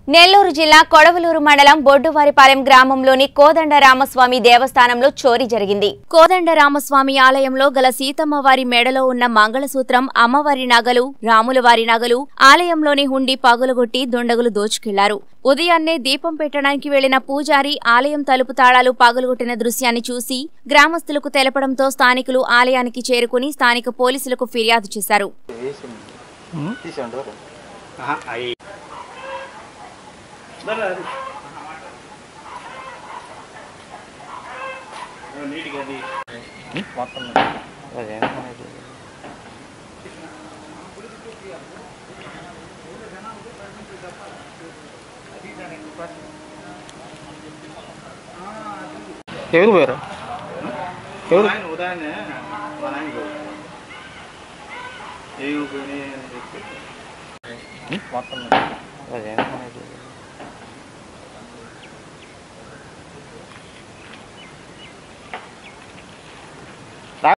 నెల్లూరు జిల్లా కొడవలూరు మండలం బొడ్డువారిపాలెం గ్రామంలోని కోదండ రామస్వామి దేవస్థానంలో చోరీ జరిగింది కోదండ రామస్వామి ఆలయంలో గల సీతమ్మవారి మెడలో ఉన్న మంగళసూత్రం అమ్మవారి నగలు రాములవారి నగలు ఆలయంలోని హుండీ పగులగొట్టి దుండగులు దోచుకెళ్లారు ఉదయాన్నే దీపం పెట్టడానికి వెళ్లిన పూజారి ఆలయం తలుపు తాళాలు పగులగొట్టిన దృశ్యాన్ని చూసి గ్రామస్తులకు తెలపడంతో స్థానికులు ఆలయానికి చేరుకుని స్థానిక పోలీసులకు ఫిర్యాదు చేశారు తీసేయండి అయి నీట్గా అది మొత్తం అదేం ఎవరు పోయారు ఎవరు ఆయన ఉదయాన్నే మా నాయన పోయి ఏ ఊపిరి అని చెప్పి మొత్తం అదేం